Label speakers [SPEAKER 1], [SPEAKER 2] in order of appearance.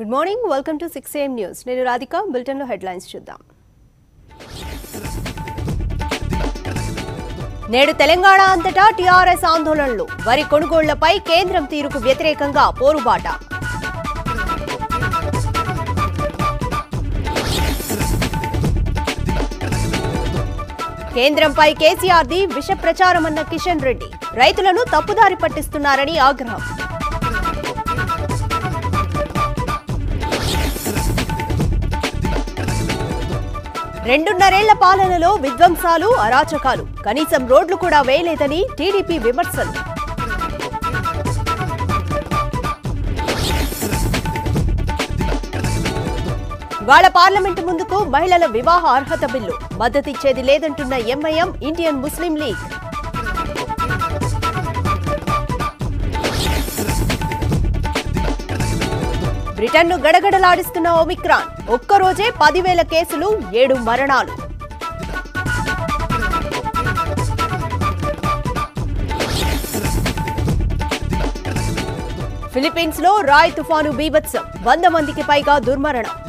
[SPEAKER 1] good morning welcome to six AM news నేను రాధిక బులెటిన్లో headlines చూద్దాం నేడు తెలంగాణ అంతటా టీఆర్ఎస్ ఆందోళనలు వరి కొనుగోళ్లపై కేంద్రం తీరుకు వ్యతిరేకంగా పోరుబాట కేంద్రంపై కేసీఆర్ది విష ప్రచారమన్న కిషన్ రెడ్డి రైతులను తప్పుదారి పట్టిస్తున్నారని ఆగ్రహం రెండున్నరేళ్ల పాలనలో విధ్వంసాలు అరాచకాలు కనీసం రోడ్లు కూడా వేయలేదని టీడీపీ విమర్శలు ఇవాళ పార్లమెంటు ముందుకు మహిళల వివాహ అర్హత బిల్లు మద్దతిచ్చేది లేదంటున్న ఎంఐఎం ఇండియన్ ముస్లిం లీగ్ బ్రిటన్ను గడగడలాడిస్తున్న ఒమిక్రాన్ ఒక్కరోజే పదివేల కేసులు ఏడు మరణాలు ఫిలిప్పీన్స్ లో రాయ్ తుఫాను బీభత్సం వంద మందికి పైగా దుర్మరణం